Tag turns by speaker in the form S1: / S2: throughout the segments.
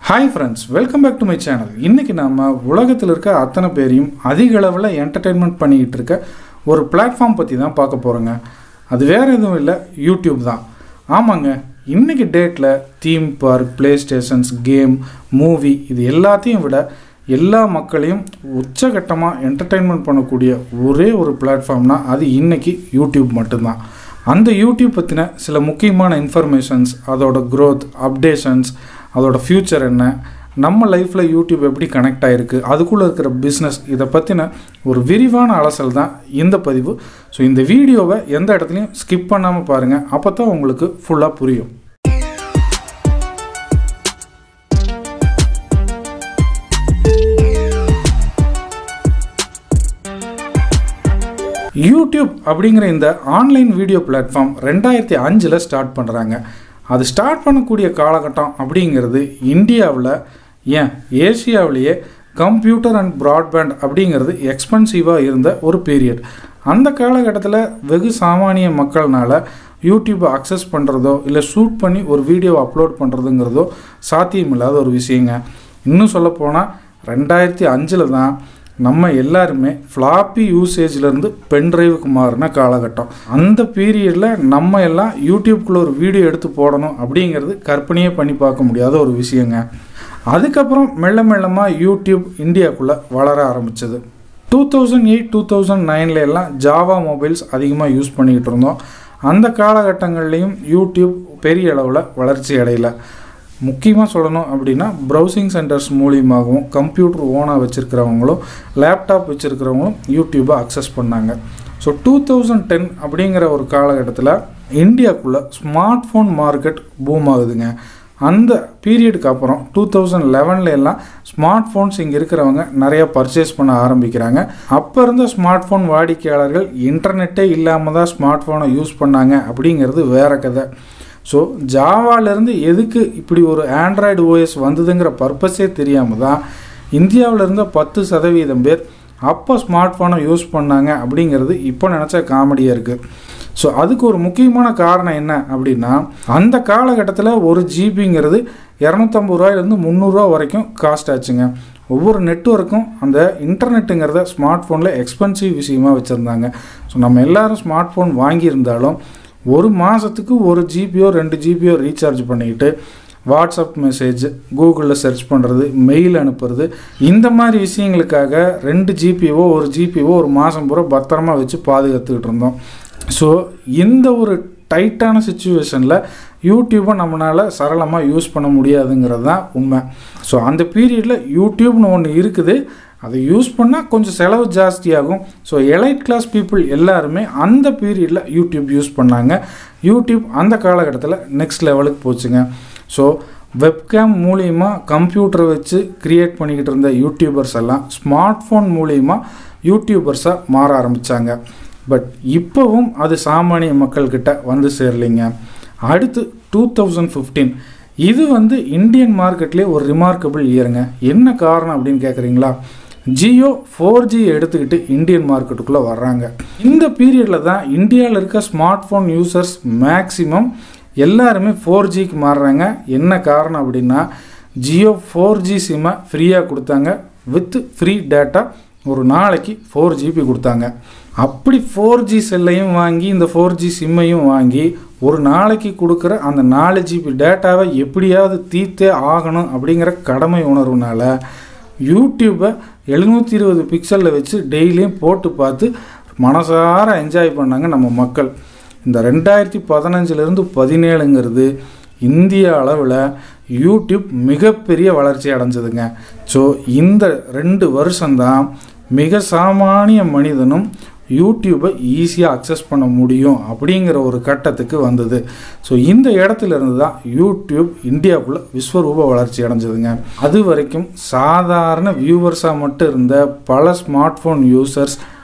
S1: Hi friends welcome back to my channel இன்றைக்கி நம்ம உலகத்தில் இருக்க அத்தனை பேரையும் அதிக அளவில் என்டர்டெயின்மெண்ட் பண்ணிக்கிட்டு இருக்க ஒரு பிளாட்ஃபார்ம் பற்றி தான் பார்க்க போகிறோங்க அது வேறு எதுவும் இல்லை யூடியூப் தான் ஆமாங்க இன்றைக்கி டேட்டில் theme park play stations game movie இது எல்லாத்தையும் விட எல்லா மக்களையும் உச்சகட்டமாக என்டர்டெயின்மெண்ட் பண்ணக்கூடிய ஒரே ஒரு பிளாட்ஃபார்ம்னா அது இன்றைக்கி யூடியூப் மட்டும்தான் அந்த யூடியூப் பற்றின சில முக்கியமான இன்ஃபர்மேஷன்ஸ் அதோட க்ரோத் அப்டேஷன்ஸ் அதோட ஃப்யூச்சர் என்ன நம்ம லைஃப்பில் யூடியூப் எப்படி கனெக்ட் ஆகிருக்கு அதுக்குள்ளே இருக்கிற பிஸ்னஸ் இதை பற்றின ஒரு விரிவான அலசல் தான் இந்த பதிவு ஸோ இந்த வீடியோவை எந்த இடத்துலையும் ஸ்கிப் பண்ணாமல் பாருங்கள் அப்போ தான் உங்களுக்கு ஃபுல்லாக புரியும் யூடியூப் அப்படிங்கிற இந்த ஆன்லைன் வீடியோ பிளாட்ஃபார்ம் ரெண்டாயிரத்தி அஞ்சில் ஸ்டார்ட் பண்ணுறாங்க அது ஸ்டார்ட் பண்ணக்கூடிய காலகட்டம் அப்படிங்கிறது இந்தியாவில் ஏன் ஏசியாவிலேயே கம்ப்யூட்டர் அண்ட் ப்ராட்பேண்ட் அப்படிங்கிறது எக்ஸ்பென்சிவாக இருந்த ஒரு பீரியட் அந்த காலகட்டத்தில் வெகு சாமானிய மக்கள்னால யூடியூப்பை அக்சஸ் பண்ணுறதோ இல்லை ஷூட் பண்ணி ஒரு வீடியோ அப்லோட் பண்ணுறதுங்கிறதோ சாத்தியமில்லாத ஒரு விஷயங்க இன்னும் சொல்லப்போனால் ரெண்டாயிரத்தி அஞ்சில் தான் நம்ம எல்லாருமே ஃப்ளாப்பி யூசேஜ்லேருந்து பென்ட்ரைவுக்கு மாறின காலகட்டம் அந்த பீரியடில் நம்ம எல்லாம் யூடியூப்குள்ளே ஒரு வீடியோ எடுத்து போடணும் அப்படிங்கிறது கற்பனையே பண்ணி பார்க்க முடியாத ஒரு விஷயங்க அதுக்கப்புறம் மெல்ல மெல்லமாக யூடியூப் இந்தியாவுக்குள்ளே வளர ஆரம்பிச்சது two thousand eight two thousand நைனில் எல்லாம் ஜாவா மொபைல்ஸ் அதிகமாக யூஸ் பண்ணிக்கிட்டு இருந்தோம் அந்த காலகட்டங்கள்லேயும் யூடியூப் பெரிய அளவில் வளர்ச்சி அடையலை முக்கியமாக சொல்லணும் அப்படின்னா ப்ரௌசிங் சென்டர்ஸ் மூலியமாகவும் கம்ப்யூட்டர் ஓனாக வச்சுருக்கிறவங்களும் லேப்டாப் வச்சுருக்கிறவங்களும் யூடியூப்பை அக்சஸ் பண்ணாங்க ஸோ டூ தௌசண்ட் டென் அப்படிங்கிற ஒரு காலகட்டத்தில் இந்தியாவுக்குள்ளே ஸ்மார்ட் ஃபோன் மார்க்கெட் பூம் ஆகுதுங்க அந்த பீரியடுக்கு அப்புறம் டூ தௌசண்ட் லெவனில் எல்லாம் ஸ்மார்ட் ஃபோன்ஸ் இங்கே இருக்கிறவங்க நிறையா பர்ச்சேஸ் பண்ண ஆரம்பிக்கிறாங்க அப்போ இருந்த ஸ்மார்ட் ஃபோன் வாடிக்கையாளர்கள் இன்டர்நெட்டே இல்லாமல் தான் ஸ்மார்ட் ஃபோனை யூஸ் பண்ணாங்க அப்படிங்கிறது வேற கதை ஸோ ஜாவாலேருந்து எதுக்கு இப்படி ஒரு ஆண்ட்ராய்டு ஓஎஸ் வந்ததுங்கிற பர்பஸே தெரியாமல் தான் இந்தியாவில் இருந்த பத்து சதவீதம் பேர் அப்போ ஸ்மார்ட் ஃபோனை யூஸ் பண்ணாங்க அப்படிங்கிறது இப்போ நினச்சா காமெடியாக இருக்குது ஸோ அதுக்கு ஒரு முக்கியமான காரணம் என்ன அப்படின்னா அந்த காலகட்டத்தில் ஒரு ஜிபிங்கிறது இரநூத்தம்பது ரூபாயிலேருந்து முந்நூறுரூவா வரைக்கும் காஸ்ட் ஆச்சுங்க ஒவ்வொரு நெட்ஒர்க்கும் அந்த இன்டர்நெட்டுங்கிறத ஸ்மார்ட் ஃபோனில் எக்ஸ்பென்சிவ் விஷயமாக வச்சுருந்தாங்க ஸோ நம்ம எல்லோரும் ஸ்மார்ட் ஃபோன் வாங்கியிருந்தாலும் ஒரு மாதத்துக்கு ஒரு ஜிபியோ ரெண்டு ஜிபியோ ரீசார்ஜ் பண்ணிக்கிட்டு வாட்ஸ்அப் மெசேஜ் கூகுளில் சர்ச் பண்ணுறது மெயில் அனுப்புறது இந்த மாதிரி விஷயங்களுக்காக ரெண்டு ஜிபிஓ ஒரு ஜிபிஓ ஒரு மாதம் பூரா பத்திரமா வச்சு பாதுகாத்துக்கிட்டு இருந்தோம் ஸோ இந்த ஒரு டைட்டான சுச்சுவேஷனில் யூடியூப்பை நம்மளால் சரளமாக யூஸ் பண்ண முடியாதுங்கிறது தான் உண்மை ஸோ அந்த பீரியடில் யூடியூப்னு ஒன்று இருக்குது அதை யூஸ் பண்ணால் கொஞ்சம் செலவு ஜாஸ்தியாகும் ஸோ எலைட் கிளாஸ் பீப்புள் எல்லாருமே அந்த பீரியடில் யூடியூப் யூஸ் பண்ணாங்க யூடியூப் அந்த காலகட்டத்தில் நெக்ஸ்ட் லெவலுக்கு போச்சுங்க ஸோ வெப்கேம் மூலியமாக கம்ப்யூட்டரை வச்சு க்ரியேட் பண்ணிக்கிட்டு இருந்த யூடியூபர்ஸ் எல்லாம் ஸ்மார்ட் ஃபோன் மூலியமாக யூடியூபர்ஸாக மாற ஆரம்பித்தாங்க பட் இப்போவும் அது சாமானிய மக்கள்கிட்ட வந்து சேரலைங்க அடுத்து டூ தௌசண்ட் ஃபிஃப்டீன் இது வந்து இந்தியன் மார்க்கெட்லேயே ஒரு ரிமார்க்கபிள் இயருங்க என்ன காரணம் அப்படின்னு கேட்குறீங்களா ஜியோ ஃபோர் ஜி எடுத்துக்கிட்டு இந்தியன் மார்க்கெட்டுக்குள்ளே வர்றாங்க இந்த பீரியடில் தான் இந்தியாவில் இருக்க ஸ்மார்ட் ஃபோன் யூசர்ஸ் மேக்ஸிமம் எல்லாருமே ஃபோர் ஜிக்கு மாறுறாங்க என்ன காரணம் அப்படின்னா ஜியோ ஃபோர் ஜி சிம்மை ஃப்ரீயாக கொடுத்தாங்க வித் ஃப்ரீ டேட்டா ஒரு நாளைக்கு ஃபோர் ஜிபி கொடுத்தாங்க அப்படி ஃபோர் ஜி செல்லையும் வாங்கி இந்த ஃபோர் ஜி சிம்மையும் வாங்கி ஒரு நாளைக்கு கொடுக்குற அந்த நாலு ஜிபி டேட்டாவை எப்படியாவது தீர்த்தே ஆகணும் அப்படிங்கிற கடமை உணர்வுனால யூடியூப்பை எழுநூற்றி இருபது பிக்சலில் வச்சு டெய்லியும் போட்டு பார்த்து மனசார என்ஜாய் பண்ணாங்க நம்ம மக்கள் இந்த ரெண்டாயிரத்தி பதினஞ்சிலேருந்து பதினேழுங்கிறது இந்திய அளவில் யூடியூப் மிகப்பெரிய வளர்ச்சி அடைஞ்சதுங்க ஸோ இந்த ரெண்டு வருஷம்தான் மிக சாமானிய மனிதனும் யூடியூப்பை ஈஸியாக அக்சஸ் பண்ண முடியும் அப்படிங்கிற ஒரு கட்டத்துக்கு வந்தது ஸோ இந்த இடத்துல இருந்து தான் யூடியூப் இந்தியாவுக்குள்ளே விஸ்வரூப வளர்ச்சி அடைஞ்சதுங்க அது வரைக்கும் சாதாரண வியூவர்ஸாக மட்டும் இருந்த பல ஸ்மார்ட் ஃபோன் யூசர்ஸ்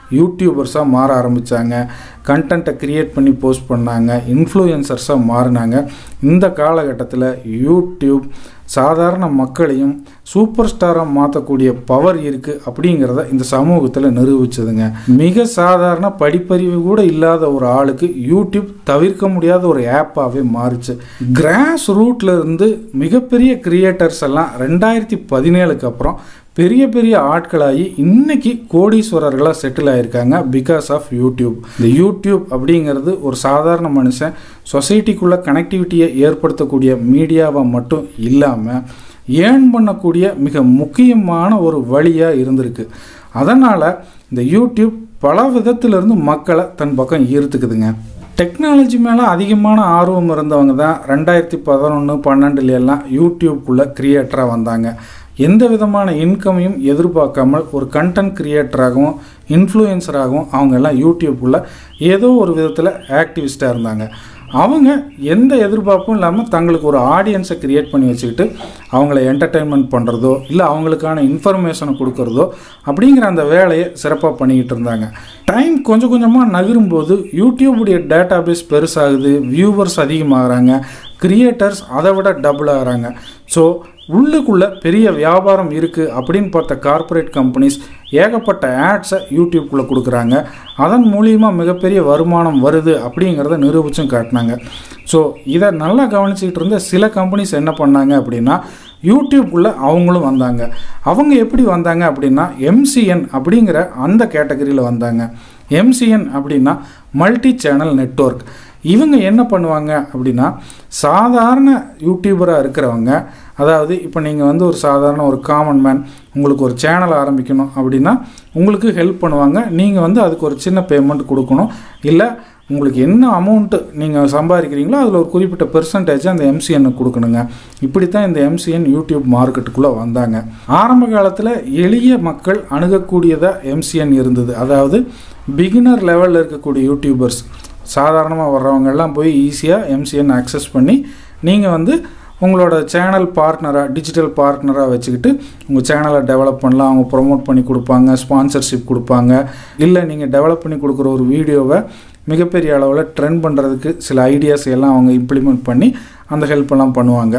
S1: யூடியூபர்ஸாக மாற ஆரம்பித்தாங்க கண்டென்ட்டை க்ரியேட் பண்ணி போஸ்ட் பண்ணாங்க இன்ஃப்ளூயன்சர்ஸாக மாறினாங்க இந்த காலகட்டத்தில் யூடியூப் சாதாரண மக்களையும் சூப்பர் ஸ்டாராக மாற்றக்கூடிய பவர் இருக்குது அப்படிங்கிறத இந்த சமூகத்தில் நிரூபிச்சதுங்க மிக சாதாரண படிப்பறிவு கூட இல்லாத ஒரு ஆளுக்கு யூடியூப் தவிர்க்க முடியாத ஒரு ஆப்பாகவே மாறுச்சு கிராஸ் ரூட்ல இருந்து மிகப்பெரிய கிரியேட்டர்ஸ் எல்லாம் ரெண்டாயிரத்தி பதினேழுக்கு அப்புறம் பெரிய பெரிய ஆட்களாகி இன்னைக்கு கோடீஸ்வரர்களாக செட்டில் ஆயிருக்காங்க பிகாஸ் ஆஃப் யூடியூப் இந்த யூடியூப் அப்படிங்கிறது ஒரு சாதாரண மனுஷன் சொசைட்டிக்குள்ளே கனெக்டிவிட்டியை ஏற்படுத்தக்கூடிய மீடியாவை மட்டும் இல்லாமல் ஏர்ன் பண்ணக்கூடிய மிக முக்கியமான ஒரு வழியாக இருந்திருக்கு அதனால் இந்த யூடியூப் பல விதத்திலிருந்து மக்களை தன் பக்கம் ஈர்த்துக்குதுங்க டெக்னாலஜி மேலே அதிகமான ஆர்வம் இருந்தவங்க தான் ரெண்டாயிரத்தி பதினொன்று பன்னெண்டுல எல்லாம் யூடியூப்குள்ளே க்ரியேட்டராக வந்தாங்க எந்த விதமான இன்கமையும் எதிர்பார்க்காமல் ஒரு கண்டென்ட் கிரியேட்டராகவும் இன்ஃப்ளூயன்சராகவும் அவங்க எல்லாம் யூடியூப்புக்குள்ளே ஏதோ ஒரு விதத்தில் ஆக்டிவிஸ்டாக இருந்தாங்க அவங்க எந்த எதிர்பார்ப்பும் இல்லாமல் தங்களுக்கு ஒரு ஆடியன்ஸை க்ரியேட் பண்ணி வச்சுக்கிட்டு அவங்கள என்டர்டெயின்மெண்ட் பண்ணுறதோ இல்லை அவங்களுக்கான இன்ஃபர்மேஷனை கொடுக்கறதோ அப்படிங்கிற அந்த வேலையை சிறப்பாக பண்ணிக்கிட்டு இருந்தாங்க டைம் கொஞ்சம் கொஞ்சமாக நகரும்போது யூடியூபுடைய டேட்டா பேஸ் பெருசாகுது வியூவர்ஸ் அதிகமாகறாங்க கிரியேட்டர்ஸ் அதை விட டபுள் ஆகிறாங்க ஸோ உள்ளுக்குள்ளே பெரிய வியாபாரம் இருக்குது அப்படின்னு பார்த்த கார்ப்பரேட் கம்பெனிஸ் ஏகப்பட்ட ஆட்ஸை யூடியூப்குள்ளே கொடுக்குறாங்க அதன் மூலியமாக மிகப்பெரிய வருமானம் வருது அப்படிங்கிறத நிரூபிச்சும் காட்டினாங்க ஸோ இதை நல்லா கவனிச்சுக்கிட்டு இருந்த சில கம்பெனிஸ் என்ன பண்ணாங்க அப்படின்னா யூடியூப்குள்ளே அவங்களும் வந்தாங்க அவங்க எப்படி வந்தாங்க அப்படின்னா எம்சிஎன் அப்படிங்கிற அந்த கேட்டகரியில் வந்தாங்க எம்சிஎன் அப்படின்னா மல்டி சேனல் நெட்ஒர்க் இவங்க என்ன பண்ணுவாங்க அப்படின்னா சாதாரண யூடியூபராக இருக்கிறவங்க அதாவது இப்போ நீங்கள் வந்து ஒரு சாதாரண ஒரு காமன் மேன் உங்களுக்கு ஒரு சேனல் ஆரம்பிக்கணும் அப்படின்னா உங்களுக்கு ஹெல்ப் பண்ணுவாங்க நீங்கள் வந்து அதுக்கு ஒரு சின்ன பேமெண்ட் கொடுக்கணும் இல்லை உங்களுக்கு என்ன அமௌண்ட்டு நீங்கள் சம்பாதிக்கிறீங்களோ அதில் ஒரு குறிப்பிட்ட பெர்சன்டேஜ் அந்த எம்சிஎன்னுக்கு கொடுக்கணுங்க இப்படி தான் இந்த எம்சிஎன் யூடியூப் மார்க்கெட்டுக்குள்ளே வந்தாங்க ஆரம்ப காலத்தில் எளிய மக்கள் அணுகக்கூடியதாக எம்சிஎன் இருந்தது அதாவது பிகினர் லெவலில் இருக்கக்கூடிய யூடியூபர்ஸ் சாதாரணமாக வர்றவங்க எல்லாம் போய் ஈஸியாக எம்சிஎன் அக்சஸ் பண்ணி நீங்கள் வந்து உங்களோட சேனல் பார்ட்னராக டிஜிட்டல் பார்ட்னராக வச்சுக்கிட்டு உங்கள் சேனலை டெவலப் பண்ணலாம் அவங்க ப்ரொமோட் பண்ணி கொடுப்பாங்க ஸ்பான்சர்ஷிப் கொடுப்பாங்க இல்லை நீங்கள் டெவலப் பண்ணி கொடுக்குற ஒரு வீடியோவை மிகப்பெரிய அளவில் ட்ரெண்ட் பண்ணுறதுக்கு சில ஐடியாஸ் எல்லாம் அவங்க இம்ப்ளிமெண்ட் பண்ணி அந்த ஹெல்ப் எல்லாம் பண்ணுவாங்க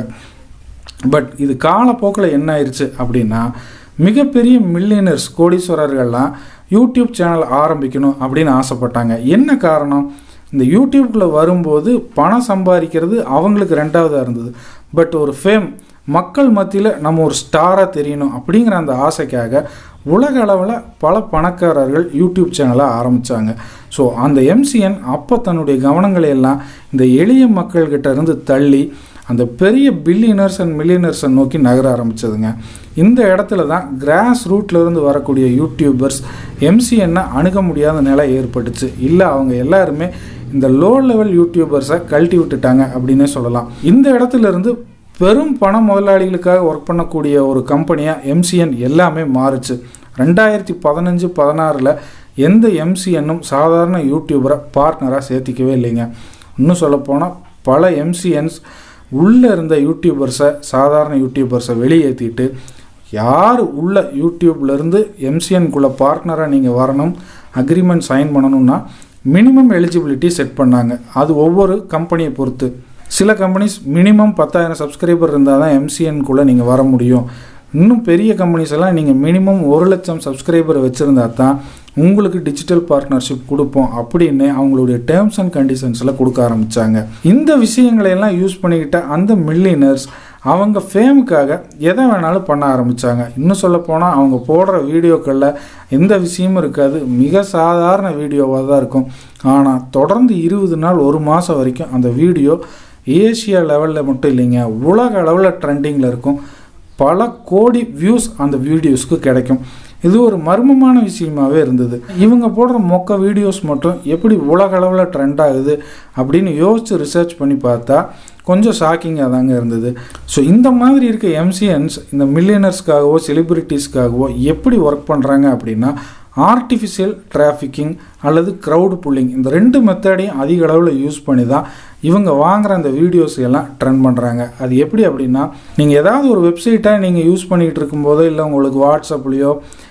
S1: பட் இது காலப்போக்கில் என்ன ஆயிடுச்சு அப்படின்னா மிகப்பெரிய மில்லியனர்ஸ் கோடீஸ்வரர்கள்லாம் யூடியூப் சேனல் ஆரம்பிக்கணும் அப்படின்னு ஆசைப்பட்டாங்க என்ன காரணம் இந்த யூடியூப்குள்ளே வரும்போது பணம் சம்பாதிக்கிறது அவங்களுக்கு ரெண்டாவதாக இருந்தது பட் ஒரு ஃபேம் மக்கள் மத்தியில் நம்ம ஒரு ஸ்டாராக தெரியணும் அப்படிங்கிற அந்த ஆசைக்காக உலக அளவில் பல பணக்காரர்கள் யூடியூப் சேனலை ஆரம்பித்தாங்க ஸோ அந்த எம்சிஎன் அப்போ தன்னுடைய கவனங்களை எல்லாம் இந்த எளிய மக்கள்கிட்ட இருந்து தள்ளி அந்த பெரிய பில்லியனர்ஸ் அண்ட் மில்லியனர்ஸை நோக்கி நகர ஆரம்பிச்சதுங்க இந்த இடத்துல தான் கிராஸ் ரூட்லேருந்து வரக்கூடிய யூடியூபர்ஸ் எம்சிஎன்னை அணுக முடியாத நிலை ஏற்பட்டுச்சு இல்லை அவங்க எல்லாருமே இந்த லோ லெவல் யூடியூபர்ஸை கழட்டி விட்டுட்டாங்க அப்படின்னே சொல்லலாம் இந்த இடத்துல இருந்து பெரும் பண முதலாளிகளுக்காக ஒர்க் பண்ணக்கூடிய ஒரு கம்பெனியாக எம்சிஎன் எல்லாமே மாறுச்சு ரெண்டாயிரத்தி பதினஞ்சு பதினாறில் எந்த எம்சிஎன்னும் சாதாரண யூடியூபரை பார்ட்னராக சேர்த்திக்கவே இல்லைங்க இன்னும் சொல்லப்போனால் பல எம்சிஎன்ஸ் உள்ளே இருந்த யூடியூபர்ஸை சாதாரண யூடியூபர்ஸை வெளியேற்றிட்டு யார் உள்ள யூடியூப்லேருந்து எம்சிஎன்குள்ளே பார்ட்னராக நீங்கள் வரணும் அக்ரிமெண்ட் சைன் பண்ணணும்னா மினிமம் எலிஜிபிலிட்டி செட் பண்ணாங்க அது ஒவ்வொரு கம்பெனியை பொறுத்து சில கம்பெனிஸ் மினிமம் பத்தாயிரம் சப்ஸ்கிரைபர் இருந்தால் தான் எம்சிஎன்குள்ளே நீங்கள் வர முடியும் இன்னும் பெரிய கம்பெனிஸ் எல்லாம் நீங்கள் மினிமம் ஒரு லட்சம் சப்ஸ்கிரைபர் வச்சுருந்தா தான் உங்களுக்கு டிஜிட்டல் பார்ட்னர்ஷிப் கொடுப்போம் அப்படின்னு அவங்களுடைய டேர்ம்ஸ் அண்ட் கண்டிஷன்ஸில் கொடுக்க ஆரம்பித்தாங்க இந்த விஷயங்களை எல்லாம் யூஸ் பண்ணிக்கிட்ட அந்த மில்லினர்ஸ் அவங்க ஃபேமுக்காக எதை வேணாலும் பண்ண ஆரம்பித்தாங்க இன்னும் சொல்ல போனால் அவங்க போடுற வீடியோக்களில் எந்த விஷயமும் இருக்காது மிக சாதாரண வீடியோவாக தான் இருக்கும் ஆனால் தொடர்ந்து இருபது நாள் ஒரு மாதம் வரைக்கும் அந்த வீடியோ ஏஷியா லெவலில் மட்டும் இல்லைங்க உலக அளவில் ட்ரெண்டிங்கில் இருக்கும் பல கோடி வியூஸ் அந்த வீடியோஸ்க்கு கிடைக்கும் இது ஒரு மர்மமான விஷயமாவே இருந்தது இவங்க போடுற மொக்க வீடியோஸ் மட்டும் எப்படி உலக அளவில் ட்ரெண்ட் ஆகுது அப்படின்னு யோசித்து ரிசர்ச் பண்ணி பார்த்தா கொஞ்சம் ஷாக்கிங்காக தாங்க இருந்தது ஸோ இந்த மாதிரி இருக்க எம்சிஎன்ஸ் இந்த மில்லியனர்ஸ்க்காகவோ செலிபிரிட்டிஸ்க்காகவோ எப்படி ஒர்க் பண்ணுறாங்க அப்படின்னா ஆர்டிஃபிஷியல் டிராஃபிக்கிங் அல்லது க்ரௌடு புல்லிங் இந்த ரெண்டு மெத்தடையும் அதிக அளவில் யூஸ் பண்ணி தான் இவங்க வாங்குகிற அந்த வீடியோஸ் எல்லாம் ட்ரெண்ட் பண்ணுறாங்க அது எப்படி அப்படின்னா நீங்கள் ஏதாவது ஒரு வெப்சைட்டை நீங்கள் யூஸ் பண்ணிகிட்டு இருக்கும்போதோ இல்லை உங்களுக்கு வாட்ஸ்அப்லேயோ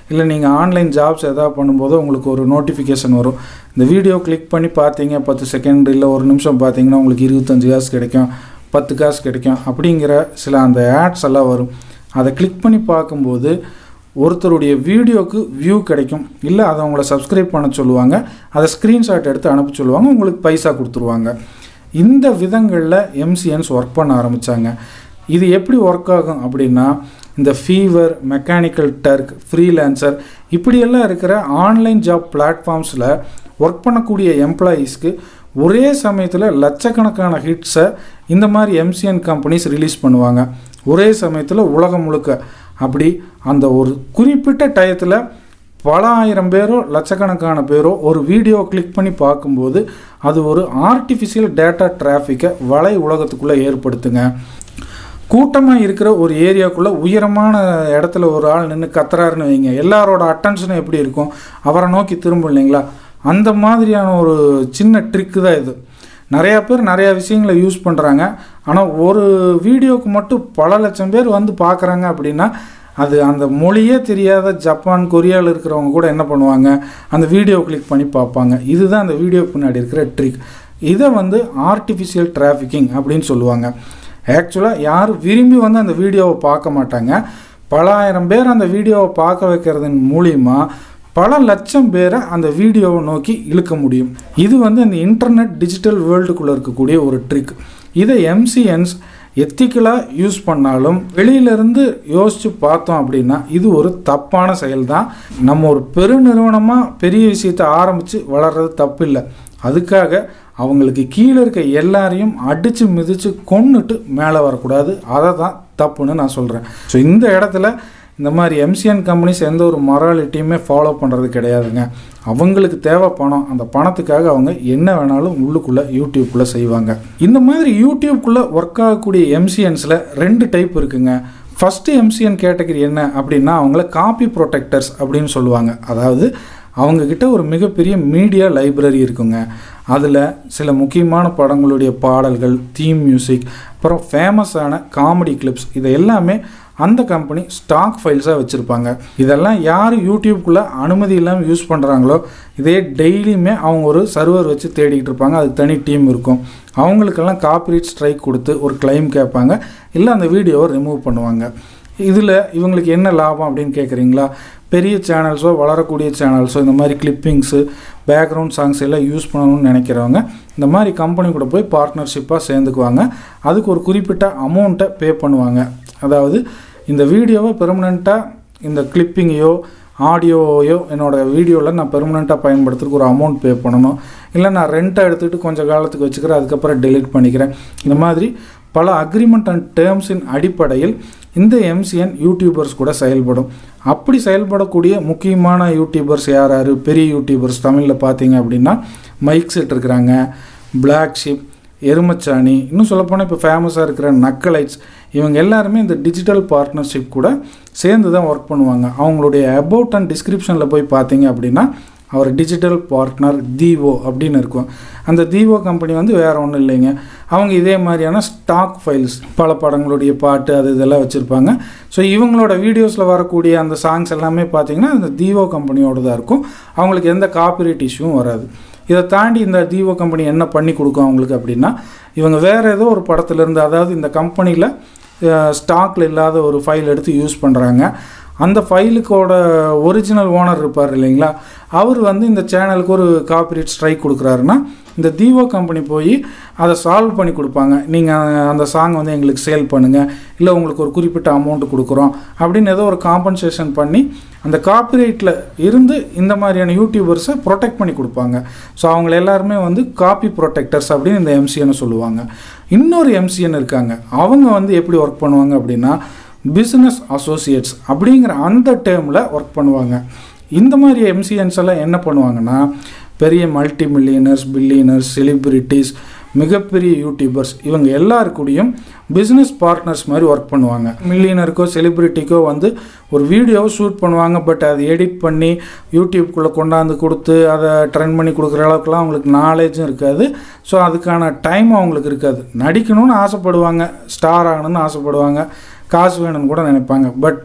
S1: இல்லை நீங்கள் ஆன்லைன் ஜாப்ஸ் எதாவது பண்ணும்போது உங்களுக்கு ஒரு நோட்டிஃபிகேஷன் வரும் இந்த வீடியோ கிளிக் பண்ணி பார்த்தீங்க பத்து செகண்ட் இல்லை ஒரு நிமிஷம் பார்த்தீங்கன்னா உங்களுக்கு இருபத்தஞ்சு காசு கிடைக்கும் பத்து காசு கிடைக்கும் அப்படிங்கிற சில அந்த ஆட்ஸ் எல்லாம் வரும் அதை கிளிக் பண்ணி பார்க்கும்போது ஒருத்தருடைய வீடியோக்கு வியூ கிடைக்கும் இல்லை அதை அவங்கள சப்ஸ்கிரைப் பண்ண சொல்லுவாங்க அதை ஸ்க்ரீன்ஷாட் எடுத்து அனுப்ப சொல்லுவாங்க உங்களுக்கு பைசா கொடுத்துருவாங்க இந்த விதங்களில் எம்சிஎன்ஸ் ஒர்க் பண்ண ஆரம்பித்தாங்க இது எப்படி ஒர்க் ஆகும் அப்படின்னா இந்த ஃபீவர் மெக்கானிக்கல் டர்க் ஃப்ரீலான்சர் இப்படியெல்லாம் இருக்கிற ஆன்லைன் ஜாப் பிளாட்ஃபார்ம்ஸில் ஒர்க் பண்ணக்கூடிய எம்ப்ளாயீஸ்க்கு ஒரே சமயத்தில் லட்சக்கணக்கான ஹிட்ஸை இந்த மாதிரி எம்சிஎன் கம்பெனிஸ் ரிலீஸ் பண்ணுவாங்க ஒரே சமயத்தில் உலகம் முழுக்க அப்படி அந்த ஒரு குறிப்பிட்ட டயத்தில் பல ஆயிரம் பேரோ லட்சக்கணக்கான பேரோ ஒரு வீடியோ கிளிக் பண்ணி பார்க்கும்போது அது ஒரு ஆர்டிஃபிஷியல் டேட்டா டிராஃபிக்கை வலை உலகத்துக்குள்ளே ஏற்படுத்துங்க கூட்டமாக இருக்கிற ஒரு ஏரியாக்குள்ளே உயரமான இடத்துல ஒரு ஆள் நின்று கத்துறாருன்னு வைங்க எல்லாரோட அட்டென்ஷனும் எப்படி இருக்கும் அவரை நோக்கி திரும்ப இல்லைங்களா அந்த மாதிரியான ஒரு சின்ன ட்ரிக்கு தான் இது நிறையா பேர் நிறையா விஷயங்களை யூஸ் பண்ணுறாங்க ஆனால் ஒரு வீடியோவுக்கு மட்டும் பல லட்சம் பேர் வந்து பார்க்குறாங்க அப்படின்னா அது அந்த மொழியே தெரியாத ஜப்பான் கொரியாவில் இருக்கிறவங்க கூட என்ன பண்ணுவாங்க அந்த வீடியோ கிளிக் பண்ணி பார்ப்பாங்க இதுதான் அந்த வீடியோ பின்னாடி இருக்கிற ட்ரிக் இதை வந்து ஆர்டிஃபிஷியல் டிராஃபிக்கிங் அப்படின்னு சொல்லுவாங்க ஆக்சுவலாக யாரும் விரும்பி வந்து அந்த வீடியோவை பார்க்க மாட்டாங்க பல ஆயிரம் பேர் அந்த வீடியோவை பார்க்க வைக்கிறதன் மூலிமா பல லட்சம் பேரை அந்த வீடியோவை நோக்கி இழுக்க முடியும் இது வந்து அந்த இன்டர்நெட் டிஜிட்டல் வேர்ல்டுக்குள்ளே இருக்கக்கூடிய ஒரு ட்ரிக் இதை எம்சிஎன்ஸ் எத்திக்கலாக யூஸ் பண்ணாலும் வெளியிலேருந்து யோசித்து பார்த்தோம் அப்படின்னா இது ஒரு தப்பான செயல் தான் நம்ம ஒரு பெருநிறுவனமாக பெரிய விஷயத்தை ஆரம்பித்து வளர்கிறது தப்பு இல்லை அதுக்காக அவங்களுக்கு கீழே இருக்க எல்லாரையும் அடித்து மிதித்து கொன்னுட்டு மேலே வரக்கூடாது அதை தான் தப்புன்னு நான் சொல்கிறேன் ஸோ இந்த இடத்துல இந்த மாதிரி எம்சிஎன் கம்பெனிஸ் எந்த ஒரு மொராலிட்டியுமே ஃபாலோ பண்ணுறது கிடையாதுங்க அவங்களுக்கு தேவை பணம் அந்த பணத்துக்காக அவங்க என்ன வேணாலும் உள்ளுக்குள்ளே யூடியூப்குள்ளே செய்வாங்க இந்த மாதிரி யூடியூப்குள்ளே ஒர்க் ஆகக்கூடிய எம்சிஎன்ஸில் ரெண்டு டைப் இருக்குங்க ஃபஸ்ட்டு எம்சிஎன் கேட்டகரி என்ன அப்படின்னா அவங்கள காப்பி ப்ரொடெக்டர்ஸ் அப்படின்னு சொல்லுவாங்க அதாவது அவங்கக்கிட்ட ஒரு மிகப்பெரிய மீடியா லைப்ரரி இருக்குங்க அதில் சில முக்கியமான படங்களுடைய பாடல்கள் தீம் மியூசிக் அப்புறம் ஃபேமஸான காமெடி கிளிப்ஸ் இதை எல்லாமே அந்த கம்பெனி ஸ்டாக் ஃபைல்ஸாக வச்சுருப்பாங்க இதெல்லாம் யார் யூடியூப்குள்ளே அனுமதி இல்லாமல் யூஸ் பண்ணுறாங்களோ இதே டெய்லியுமே அவங்க ஒரு சர்வர் வச்சு தேடிக்கிட்டு இருப்பாங்க அதுக்கு தனி டீம் இருக்கும் அவங்களுக்கெல்லாம் காப்பிரைட் ஸ்ட்ரைக் கொடுத்து ஒரு கிளைம் கேட்பாங்க இல்லை அந்த வீடியோவை ரிமூவ் பண்ணுவாங்க இதில் இவங்களுக்கு என்ன லாபம் அப்படின்னு கேட்குறீங்களா பெரிய சேனல்ஸோ வளரக்கூடிய சேனல்ஸோ இந்த மாதிரி கிளிப்பிங்ஸு பேக்ரவுண்ட் சாங்ஸ் எல்லாம் யூஸ் பண்ணணும்னு நினைக்கிறவங்க இந்த மாதிரி கம்பெனி கூட போய் பார்ட்னர்ஷிப்பாக சேர்ந்துக்குவாங்க அதுக்கு ஒரு குறிப்பிட்ட அமௌண்ட்டை பே பண்ணுவாங்க அதாவது இந்த வீடியோவை பெர்மனெண்ட்டாக இந்த கிளிப்பிங்கையோ ஆடியோவையோ என்னோடய வீடியோவில் நான் பெர்மனெண்ட்டாக பயன்படுத்துறதுக்கு ஒரு அமௌண்ட் பே பண்ணணும் இல்லை நான் ரெண்ட்டை எடுத்துகிட்டு கொஞ்சம் காலத்துக்கு வச்சுக்கிறேன் அதுக்கப்புறம் டெலிட் பண்ணிக்கிறேன் இந்த மாதிரி பல அக்ரிமெண்ட் அண்ட் டேர்ம்ஸின் அடிப்படையில் இந்த எம்சிஎன் யூடியூபர்ஸ் கூட செயல்படும் அப்படி செயல்படக்கூடிய முக்கியமான யூடியூபர்ஸ் யார் யார் பெரிய யூடியூபர்ஸ் தமிழில் பார்த்தீங்க அப்படின்னா மைக் செட் இருக்கிறாங்க பிளாக் ஷிப் எருமச்சாணி இன்னும் சொல்லப்போனால் இப்போ ஃபேமஸாக இருக்கிற நக்கலைட்ஸ் இவங்க எல்லாருமே இந்த டிஜிட்டல் பார்ட்னர்ஷிப் கூட சேர்ந்து தான் ஒர்க் பண்ணுவாங்க அவங்களுடைய அபவுட் அண்ட் டிஸ்கிரிப்ஷனில் போய் பார்த்தீங்க அப்படின்னா அவர் டிஜிட்டல் பார்ட்னர் தீவோ அப்படின்னு இருக்கும் அந்த தீவோ கம்பெனி வந்து வேறு ஒன்றும் இல்லைங்க அவங்க இதே மாதிரியான ஸ்டாக் ஃபைல்ஸ் பல படங்களுடைய பாட்டு அது இதெல்லாம் வச்சுருப்பாங்க ஸோ இவங்களோட வீடியோஸில் வரக்கூடிய அந்த சாங்ஸ் எல்லாமே பார்த்தீங்கன்னா அந்த தீவோ கம்பெனியோட தான் இருக்கும் அவங்களுக்கு எந்த காப்பிரைட் இஷ்யூவும் வராது இதை தாண்டி இந்த தீவோ கம்பெனி என்ன பண்ணி கொடுக்கும் அவங்களுக்கு அப்படின்னா இவங்க வேறு ஏதோ ஒரு படத்துலேருந்து அதாவது இந்த கம்பெனியில் ஸ்டாக்கில் இல்லாத ஒரு ஃபைல் எடுத்து யூஸ் பண்ணுறாங்க அந்த ஃபைலுக்கோட ஒரிஜினல் ஓனர் இருப்பார் இல்லைங்களா அவர் வந்து இந்த சேனலுக்கு ஒரு காப்பிரைட் ஸ்ட்ரைக் கொடுக்குறாருன்னா இந்த தீவோ கம்பெனி போய் அதை சால்வ் பண்ணி கொடுப்பாங்க நீங்கள் அந்த சாங் வந்து எங்களுக்கு சேல் பண்ணுங்கள் இல்லை உங்களுக்கு ஒரு குறிப்பிட்ட அமௌண்ட் கொடுக்குறோம் அப்படின்னு ஏதோ ஒரு காம்பன்சேஷன் பண்ணி அந்த காப்பிரைட்டில் இருந்து இந்த மாதிரியான யூடியூபர்ஸை ப்ரொடெக்ட் பண்ணி கொடுப்பாங்க ஸோ அவங்க எல்லாருமே வந்து காப்பி ப்ரொடெக்டர்ஸ் அப்படின்னு இந்த எம்சிஎன்னு சொல்லுவாங்க இன்னொரு எம்சிஎன் இருக்காங்க அவங்க வந்து எப்படி ஒர்க் பண்ணுவாங்க அப்படின்னா பிஸ்னஸ் அசோசியேட்ஸ் அப்படிங்கிற அந்த டேர்மில் ஒர்க் பண்ணுவாங்க இந்த மாதிரி எம்சிஎன்ஸ் எல்லாம் என்ன பண்ணுவாங்கன்னா பெரிய மல்டி மில்லியனர்ஸ் பில்லியனர்ஸ் செலிப்ரிட்டிஸ் மிகப்பெரிய யூடியூபர்ஸ் இவங்க எல்லாருக்கூடையும் பிஸ்னஸ் பார்ட்னர்ஸ் மாதிரி ஒர்க் பண்ணுவாங்க மில்லியனருக்கோ செலிப்ரிட்டிக்கோ வந்து ஒரு வீடியோவை ஷூட் பண்ணுவாங்க பட் அதை எடிட் பண்ணி யூடியூப்குள்ளே கொண்டாந்து கொடுத்து அதை ட்ரெண்ட் பண்ணி கொடுக்குற அளவுக்குலாம் அவங்களுக்கு நாலேஜும் இருக்காது ஸோ அதுக்கான டைம் அவங்களுக்கு இருக்காது நடிக்கணும்னு ஆசைப்படுவாங்க ஸ்டார் ஆகணும்னு ஆசைப்படுவாங்க காசு வேணும்னு கூட நினைப்பாங்க பட்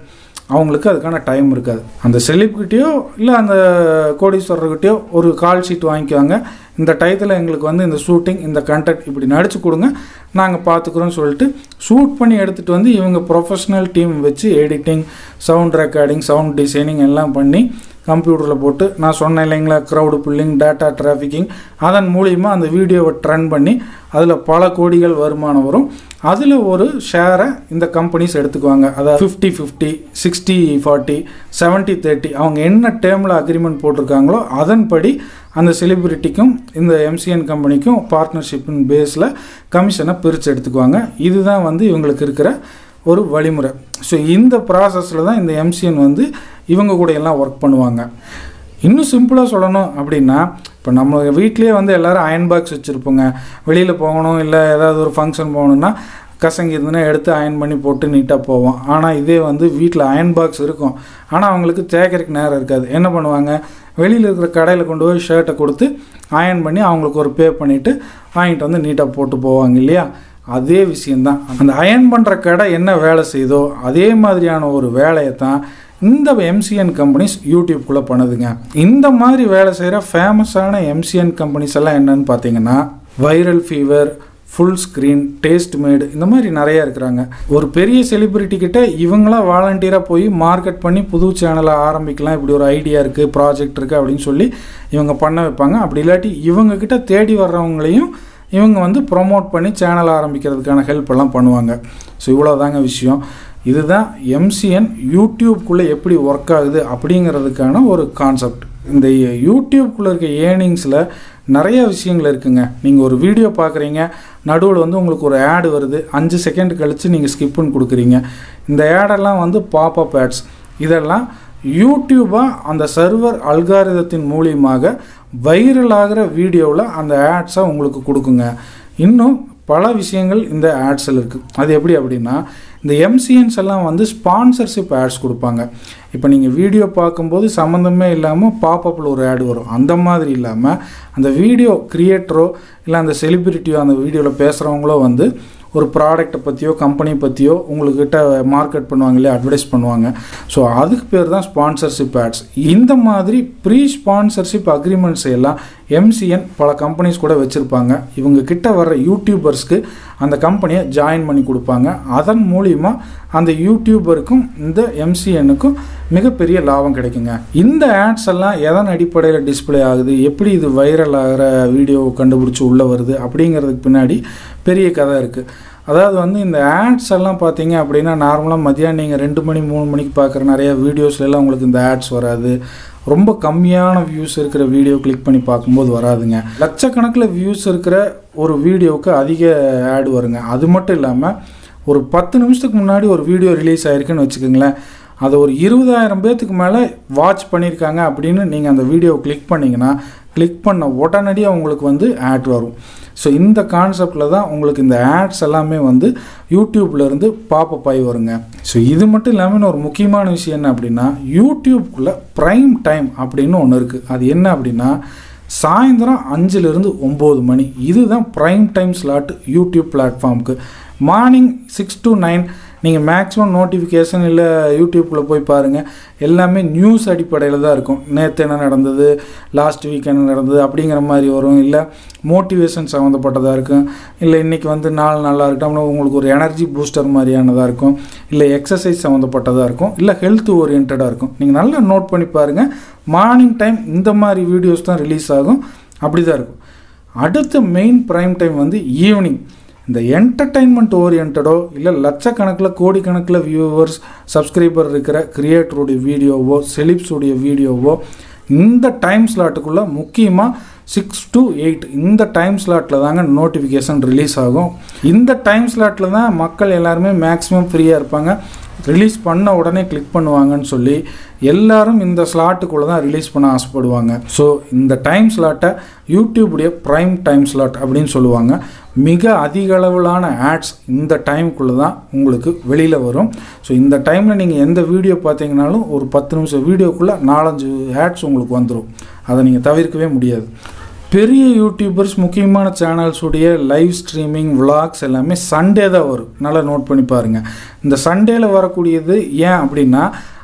S1: அவங்களுக்கு அதுக்கான டைம் இருக்காது அந்த செலிப்கிட்டேயோ இல்லை அந்த கோடீஸ்வரர்கிட்டயோ ஒரு கால் ஷீட் வாங்கிக்குவாங்க இந்த டயத்தில் எங்களுக்கு வந்து இந்த ஷூட்டிங் இந்த கண்டென்ட் இப்படி நடிச்சு கொடுங்க நாங்கள் பார்த்துக்குறோன்னு சொல்லிட்டு ஷூட் பண்ணி எடுத்துகிட்டு வந்து இவங்க ப்ரொஃபஷ்னல் டீம் வச்சு editing sound recording sound designing எல்லாம் பண்ணி கம்ப்யூட்டரில் போட்டு நான் சொன்னேன் இல்லைங்களா க்ரௌடு புல்லிங் டேட்டா டிராஃபிக்கிங் அதன் மூலியமாக அந்த வீடியோவை ட்ரன் பண்ணி அதில் பல கோடிகள் வருமானம் வரும் அதில் ஒரு ஷேரை இந்த கம்பெனிஸ் எடுத்துக்குவாங்க அதாவது fifty fifty sixty forty seventy thirty அவங்க என்ன டேர்மில் அக்ரிமெண்ட் போட்டிருக்காங்களோ அதன்படி அந்த செலிபிரிட்டிக்கும் இந்த எம்சிஎன் கம்பெனிக்கும் பார்ட்னர்ஷிப்பின் பேஸில் கமிஷனை பிரித்து எடுத்துக்குவாங்க இதுதான் வந்து இவங்களுக்கு இருக்கிற ஒரு வழிமுறை ஸோ இந்த ப்ராசஸில் தான் இந்த எம்சிஎன் வந்து இவங்க கூட எல்லாம் ஒர்க் பண்ணுவாங்க இன்னும் சிம்பிளாக சொல்லணும் அப்படின்னா இப்போ நம்ம வீட்லேயே வந்து எல்லோரும் அயன் பாக்ஸ் வச்சுருப்போங்க வெளியில் போகணும் இல்லை ஏதாவது ஒரு ஃபங்க்ஷன் போகணுன்னா கசங்கி இருந்துன்னா எடுத்து அயன் பண்ணி போட்டு நீட்டாக போவோம் ஆனால் இதே வந்து வீட்டில் அயன் பாக்ஸ் இருக்கும் ஆனால் அவங்களுக்கு தேய்க்கிறதுக்கு நேரம் இருக்காது என்ன பண்ணுவாங்க வெளியில் இருக்கிற கடையில் கொண்டு போய் ஷர்ட்டை கொடுத்து அயன் பண்ணி அவங்களுக்கு ஒரு பே பண்ணிவிட்டு வாங்கிட்டு வந்து நீட்டாக போட்டு போவாங்க இல்லையா அதே விஷயந்தான் அந்த அயன் பண்ணுற கடை என்ன வேலை செய்தோ அதே மாதிரியான ஒரு வேலையை தான் இந்த எம்சிஎன் கம்பெனிஸ் யூடியூப்குள்ளே பண்ணுதுங்க இந்த மாதிரி வேலை செய்கிற ஃபேமஸான எம்சிஎன் கம்பெனிஸ் எல்லாம் என்னன்னு பார்த்தீங்கன்னா viral fever full screen Tastemade இந்த மாதிரி நிறைய இருக்கிறாங்க ஒரு பெரிய செலிபிரிட்டி கிட்ட இவங்களாம் வாலண்டியராக போய் மார்க்கெட் பண்ணி புது சேனலை ஆரம்பிக்கலாம் இப்படி ஒரு ஐடியா இருக்குது ப்ராஜெக்ட் இருக்குது அப்படின்னு சொல்லி இவங்க பண்ண வைப்பாங்க அப்படி இல்லாட்டி இவங்க கிட்ட தேடி வர்றவங்களையும் இவங்க வந்து ப்ரொமோட் பண்ணி சேனல் ஆரம்பிக்கிறதுக்கான ஹெல்ப் எல்லாம் பண்ணுவாங்க ஸோ இவ்வளோதாங்க விஷயம் இதுதான் எம்சிஎன் யூடியூப்குள்ளே எப்படி ஒர்க் ஆகுது அப்படிங்கிறதுக்கான ஒரு கான்செப்ட் இந்த யூடியூப்குள்ளே இருக்க ஏர்னிங்ஸில் நிறைய விஷயங்கள் இருக்குங்க நீங்கள் ஒரு வீடியோ பார்க்குறீங்க நடுவில் வந்து உங்களுக்கு ஒரு ஆடு வருது அஞ்சு செகண்ட் கழித்து நீங்கள் ஸ்கிப்புன்னு கொடுக்குறீங்க இந்த ஆடெல்லாம் வந்து பாப்அப் ஆட்ஸ் இதெல்லாம் யூடியூபாக அந்த சர்வர் அல்காரிதத்தின் மூலியமாக வைரல் ஆகிற வீடியோவில் அந்த ஆட்ஸை உங்களுக்கு கொடுக்குங்க இன்னும் பல விஷயங்கள் இந்த ஆட்ஸில் இருக்குது அது எப்படி அப்படின்னா இந்த எம்சிஎன்ஸ் எல்லாம் வந்து ஸ்பான்சர்ஷிப் ஆட்ஸ் கொடுப்பாங்க இப்போ நீங்கள் வீடியோ பார்க்கும்போது சம்மந்தமே இல்லாமல் பாப்பப்பில் ஒரு ஆடு வரும் அந்த மாதிரி இல்லாமல் அந்த வீடியோ க்ரியேட்டரோ இல்லை அந்த செலிபிரிட்டியோ அந்த வீடியோவில் பேசுகிறவங்களோ வந்து ஒரு ப்ராடக்ட்டை பற்றியோ கம்பெனி பற்றியோ உங்கள்கிட்ட மார்க்கெட் பண்ணுவாங்க இல்லையா அட்வர்டைஸ் பண்ணுவாங்க ஸோ அதுக்கு பேர் தான் ஸ்பான்சர்ஷிப் ஆட்ஸ் இந்த மாதிரி ப்ரீ ஸ்பான்சர்ஷிப் அக்ரிமெண்ட்ஸ் எல்லாம் எம்சிஎன் பல கம்பெனிஸ் கூட வச்சுருப்பாங்க இவங்க கிட்ட வர்ற யூடியூபர்ஸ்க்கு அந்த கம்பெனியை ஜாயின் பண்ணி கொடுப்பாங்க அதன் மூலிமா அந்த யூடியூபருக்கும் இந்த எம்சிஎனுக்கும் மிகப்பெரிய லாபம் கிடைக்குங்க இந்த ஆட்ஸ் எல்லாம் எதன் அடிப்படையில் டிஸ்பிளே ஆகுது எப்படி இது வைரல் ஆகிற வீடியோ கண்டுபிடிச்சி உள்ளே வருது அப்படிங்கிறதுக்கு பின்னாடி பெரிய கதை இருக்குது அதாவது வந்து இந்த ஆட்ஸ் எல்லாம் பார்த்தீங்க அப்படின்னா நார்மலாக மதியானம் நீங்கள் ரெண்டு மணி மூணு மணிக்கு பார்க்குற நிறைய வீடியோஸ்லாம் உங்களுக்கு இந்த ஆட்ஸ் வராது ரொம்ப கம்மியான வியூஸ் இருக்கிற வீடியோ கிளிக் பண்ணி பார்க்கும்போது வராதுங்க லட்சக்கணக்கில் வியூஸ் இருக்கிற ஒரு வீடியோவுக்கு அதிக ஆடு வருங்க அது மட்டும் இல்லாமல் ஒரு பத்து நிமிஷத்துக்கு முன்னாடி ஒரு வீடியோ ரிலீஸ் ஆயிருக்குன்னு வச்சுக்கோங்களேன் அதை ஒரு இருபதாயிரம் பேர்த்துக்கு மேலே வாட்ச் பண்ணியிருக்காங்க அப்படின்னு நீங்கள் அந்த வீடியோவை கிளிக் பண்ணிங்கன்னா கிளிக் பண்ண உடனடியாக உங்களுக்கு வந்து ஆட் வரும் ஸோ இந்த கான்செப்டில் தான் உங்களுக்கு இந்த ஆட்ஸ் எல்லாமே வந்து யூடியூப்லேருந்து பாப்பப் ஆகி வருங்க ஸோ இது மட்டும் இல்லாமல் ஒரு முக்கியமான விஷயம் என்ன அப்படின்னா யூடியூப்குள்ளே ப்ரைம் டைம் அப்படின்னு ஒன்று இருக்குது அது என்ன அப்படின்னா சாயந்தரம் அஞ்சுலேருந்து ஒம்பது மணி இதுதான் ப்ரைம் டைம் ஸ்லாட் யூடியூப் பிளாட்ஃபார்முக்கு மார்னிங் சிக்ஸ் டு நைன் நீங்கள் மேக்ஸிமம் நோட்டிஃபிகேஷன் இல்லை யூடியூப்பில் போய் பாருங்கள் எல்லாமே நியூஸ் அடிப்படையில் தான் இருக்கும் நேற்று என்ன நடந்தது லாஸ்ட் வீக் என்ன நடந்தது அப்படிங்கிற மாதிரி வரும் இல்லை மோட்டிவேஷன் சம்மந்தப்பட்டதாக இருக்கும் இல்லை இன்றைக்கி வந்து நாள் நல்லா இருக்கட்டும் உங்களுக்கு ஒரு எனர்ஜி பூஸ்டர் மாதிரியானதாக இருக்கும் இல்லை எக்ஸசைஸ் சம்மந்தப்பட்டதாக இருக்கும் இல்லை ஹெல்த் ஓரியன்டாக இருக்கும் நீங்கள் நல்லா நோட் பண்ணி பாருங்கள் மார்னிங் டைம் இந்த மாதிரி வீடியோஸ் தான் ரிலீஸ் ஆகும் அப்படி தான் இருக்கும் அடுத்த மெயின் ப்ரைம் டைம் வந்து ஈவினிங் இந்த என்டர்டைன்மெண்ட் ஓரியன்டோ இல்லை லட்சக்கணக்கில் கோடிக்கணக்கில் வியூவர்ஸ் சப்ஸ்கிரைபர் இருக்கிற கிரியேட்டருடைய வீடியோவோ செலிப்ஸுடைய வீடியோவோ இந்த டைம் ஸ்லாட்டுக்குள்ளே முக்கியமாக சிக்ஸ் டு எயிட் இந்த டைம் ஸ்லாட்டில் தாங்க நோட்டிஃபிகேஷன் ரிலீஸ் ஆகும் இந்த டைம் ஸ்லாட்டில் தான் மக்கள் எல்லாருமே மேக்ஸிமம் ஃப்ரீயாக இருப்பாங்க ரிலீஸ் பண்ண உடனே கிளிக் பண்ணுவாங்கன்னு சொல்லி எல்லாரும் இந்த ஸ்லாட்டுக்குள்ளே தான் ரிலீஸ் பண்ண ஆசைப்படுவாங்க ஸோ இந்த டைம் ஸ்லாட்டை யூடியூபுடைய ப்ரைம் டைம் ஸ்லாட் அப்படின்னு சொல்லுவாங்க மிக அதிக அளவிலான ஆட்ஸ் இந்த டைமுக்குள்ளே தான் உங்களுக்கு வெளியில் வரும் ஸோ இந்த டைமில் நீங்கள் எந்த வீடியோ பார்த்தீங்கனாலும் ஒரு பத்து நிமிஷம் வீடியோக்குள்ளே நாலஞ்சு ஆட்ஸ் உங்களுக்கு வந்துடும் அதை நீங்கள் தவிர்க்கவே முடியாது பெரிய யூடியூபர்ஸ் முக்கியமான சேனல்ஸுடைய லைவ் ஸ்ட்ரீமிங் விளாக்ஸ் எல்லாமே சண்டே தான் வரும் நல்லா நோட் பண்ணி பாருங்கள் இந்த சண்டேல வரக்கூடியது ஏன் அப்படின்னா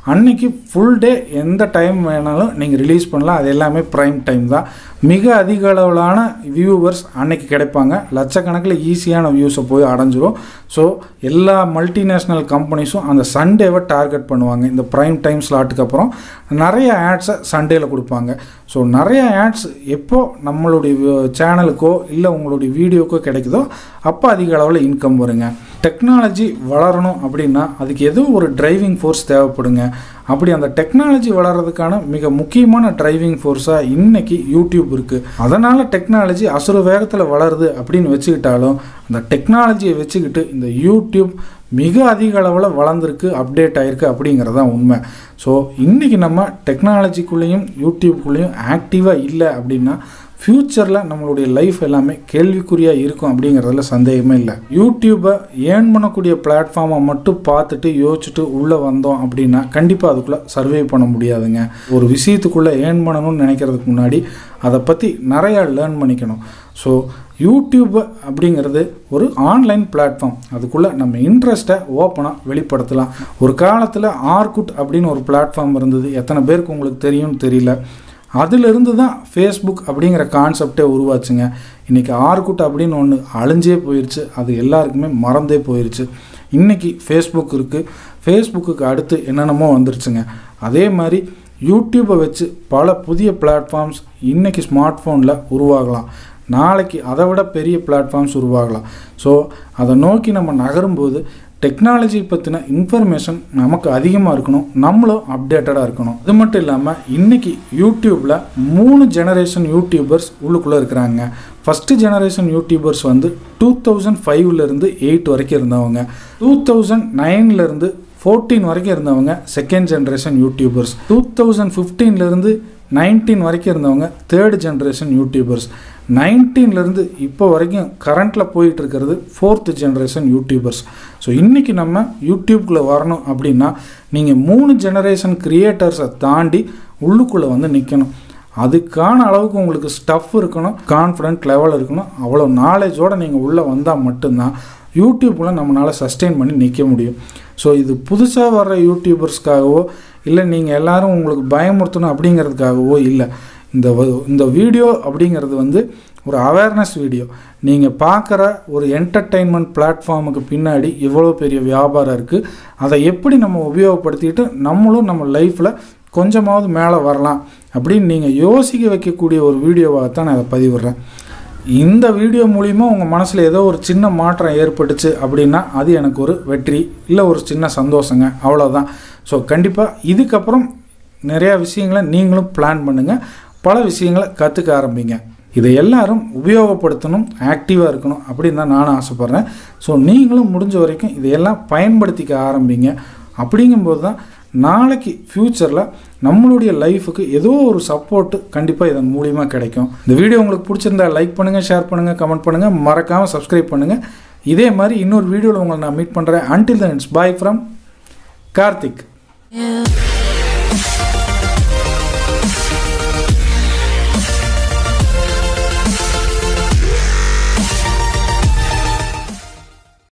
S1: அன்னைக்கு ஃபுல் டே எந்த டைம் வேணாலும் நீங்கள் ரிலீஸ் பண்ணலாம் அது எல்லாமே ப்ரைம் டைம் தான் மிக அதிக அளவிலான வியூவர்ஸ் அன்னைக்கு கிடைப்பாங்க லட்சக்கணக்கில் ஈஸியான வியூஸை போய் அடைஞ்சிரும் ஸோ எல்லா மல்டிநேஷ்னல் கம்பெனிஸும் அந்த சண்டேவை டார்கெட் பண்ணுவாங்க இந்த ப்ரைம் டைம் ஸ்லாட்டுக்கு அப்புறம் நிறைய ஆட்ஸை சண்டேல கொடுப்பாங்க ஸோ நிறைய ஆட்ஸ் எப்போ நம்மளுடைய சேனலுக்கோ இல்லை உங்களுடைய வீடியோக்கோ கிடைக்குதோ அப்போ அதிக அளவில் இன்கம் வருங்க டெக்னாலஜி வளரணும் அப்படின்னா அதுக்கு ஏதோ ஒரு டிரைவிங் ஃபோர்ஸ் தேவைப்படுங்க அப்படி அந்த டெக்னாலஜி வளர்கிறதுக்கான மிக முக்கியமான டிரைவிங் ஃபோர்ஸாக இன்னைக்கு யூடியூப் இருக்குது அதனால் டெக்னாலஜி அசுர வேகத்தில் வளருது அப்படின்னு வச்சுக்கிட்டாலும் அந்த டெக்னாலஜியை வச்சுக்கிட்டு இந்த யூடியூப் மிக அதிக அளவில் வளர்ந்துருக்கு அப்டேட் ஆயிருக்கு அப்படிங்கிறது தான் உண்மை ஸோ இன்றைக்கி நம்ம டெக்னாலஜிக்குள்ளேயும் யூடியூப்குள்ளேயும் ஆக்டிவாக இல்லை அப்படின்னா ஃப்யூச்சரில் நம்மளுடைய லைஃப் எல்லாமே கேள்விக்குறியாக இருக்கும் அப்படிங்கிறதுல சந்தேகமே இல்லை யூடியூப்பை ஏர்ன் பண்ணக்கூடிய பிளாட்ஃபார்மை மட்டும் பார்த்துட்டு யோசிச்சுட்டு உள்ளே வந்தோம் அப்படின்னா கண்டிப்பாக அதுக்குள்ளே சர்வே பண்ண முடியாதுங்க ஒரு விஷயத்துக்குள்ளே ஏர்ன் பண்ணணும்னு நினைக்கிறதுக்கு முன்னாடி அதை பற்றி நிறையா லேர்ன் பண்ணிக்கணும் ஸோ யூடியூப் அப்படிங்கிறது ஒரு ஆன்லைன் பிளாட்ஃபார்ம் அதுக்குள்ளே நம்ம இன்ட்ரெஸ்ட்டை ஓப்பனாக வெளிப்படுத்தலாம் ஒரு காலத்தில் ஆர்குட் அப்படின்னு ஒரு பிளாட்ஃபார்ம் இருந்தது எத்தனை பேருக்கு உங்களுக்கு தெரியும்னு தெரியல அதிலிருந்து தான் ஃபேஸ்புக் அப்படிங்கிற கான்செப்டே உருவாச்சுங்க இன்றைக்கி ஆர்குட் அப்படின்னு ஒன்று அழிஞ்சே போயிடுச்சு அது எல்லாருக்குமே மறந்தே போயிடுச்சு இன்றைக்கி ஃபேஸ்புக் இருக்குது ஃபேஸ்புக்குக்கு அடுத்து என்னென்னமோ வந்துருச்சுங்க அதே மாதிரி யூடியூப்பை வச்சு பல புதிய பிளாட்ஃபார்ம்ஸ் இன்றைக்கி ஸ்மார்ட் ஃபோனில் உருவாகலாம் நாளைக்கு அதை விட பெரிய பிளாட்ஃபார்ம்ஸ் உருவாகலாம் ஸோ அதை நோக்கி நம்ம நகரும்போது டெக்னாலஜி பற்றின இன்ஃபர்மேஷன் நமக்கு அதிகமாக இருக்கணும் நம்மளும் அப்டேட்டடாக இருக்கணும் அது மட்டும் இல்லாமல் இன்றைக்கி யூடியூப்பில் மூணு ஜெனரேஷன் யூடியூபர்ஸ் உள்ளுக்குள்ளே இருக்கிறாங்க ஃபஸ்ட்டு ஜெனரேஷன் யூடியூபர்ஸ் வந்து டூ தௌசண்ட் ஃபைவ்லேருந்து எயிட் வரைக்கும் இருந்தவங்க டூ தௌசண்ட் நைன்லேருந்து ஃபோர்டீன் வரைக்கும் இருந்தவங்க second generation YouTubers two thousand ஃபிஃப்டீன்லேருந்து நைன்டீன் வரைக்கும் இருந்தவங்க தேர்ட் ஜென்ரேஷன் யூடியூபர்ஸ் நைன்டீன்லேருந்து இப்போ வரைக்கும் கரண்ட்டில் போயிட்டு இருக்கிறது ஃபோர்த்து ஜென்ரேஷன் யூடியூபர்ஸ் ஸோ இன்றைக்கி நம்ம யூடியூப்குள்ளே வரணும் அப்படின்னா நீங்கள் மூணு ஜெனரேஷன் க்ரியேட்டர்ஸை தாண்டி உள்ளுக்குள்ளே வந்து நிற்கணும் அதுக்கான அளவுக்கு உங்களுக்கு ஸ்டஃப் இருக்கணும் கான்ஃபிடென்ட் லெவல் இருக்கணும் அவ்வளோ நாலேஜோடு நீங்கள் உள்ளே வந்தால் மட்டும்தான் யூடியூப்பில் நம்மளால் சஸ்டெயின் பண்ணி நிற்க முடியும் ஸோ இது புதுசாக வர்ற யூடியூபர்ஸ்க்காகவோ இல்லை நீங்கள் எல்லோரும் உங்களுக்கு பயமுறுத்தணும் அப்படிங்கிறதுக்காகவோ இல்லை இந்த இந்த வீடியோ அப்படிங்கிறது வந்து ஒரு அவேர்னஸ் வீடியோ நீங்கள் பார்க்குற ஒரு என்டர்டெயின்மெண்ட் பிளாட்ஃபார்முக்கு பின்னாடி எவ்வளோ பெரிய வியாபாரம் இருக்குது அதை எப்படி நம்ம உபயோகப்படுத்திட்டு நம்மளும் நம்ம லைஃப்பில் கொஞ்சமாவது மேலே வரலாம் அப்படின்னு நீங்கள் யோசிக்க வைக்கக்கூடிய ஒரு வீடியோவாக தான் நான் அதை பதிவிடுறேன் இந்த வீடியோ மூலிமா உங்கள் மனசில் ஏதோ ஒரு சின்ன மாற்றம் ஏற்பட்டுச்சு அப்படின்னா அது எனக்கு ஒரு வெற்றி இல்லை ஒரு சின்ன சந்தோஷங்க அவ்வளோதான் ஸோ கண்டிப்பாக இதுக்கப்புறம் நிறையா விஷயங்களை நீங்களும் பிளான் பண்ணுங்கள் பல விஷயங்களை கற்றுக்க ஆரம்பிங்க இதை எல்லாரும் உபயோகப்படுத்தணும் ஆக்டிவாக இருக்கணும் அப்படின்னு தான் நானும் ஆசைப்பட்றேன் ஸோ நீங்களும் முடிஞ்ச வரைக்கும் இதையெல்லாம் பயன்படுத்திக்க ஆரம்பிங்க அப்படிங்கும்போது தான் நாளைக்கு ஃப்யூச்சரில் நம்மளுடைய லைஃபுக்கு ஏதோ ஒரு சப்போர்ட்டு கண்டிப்பாக இதன் மூலியமாக கிடைக்கும் இந்த வீடியோ உங்களுக்கு பிடிச்சிருந்தா லைக் பண்ணுங்கள் ஷேர் பண்ணுங்கள் கமெண்ட் பண்ணுங்கள் மறக்காமல் சப்ஸ்கிரைப் பண்ணுங்கள் இதே மாதிரி இன்னொரு வீடியோவில் உங்களை நான் மீட் பண்ணுறேன் until then it's bye from Karthik
S2: Yeah.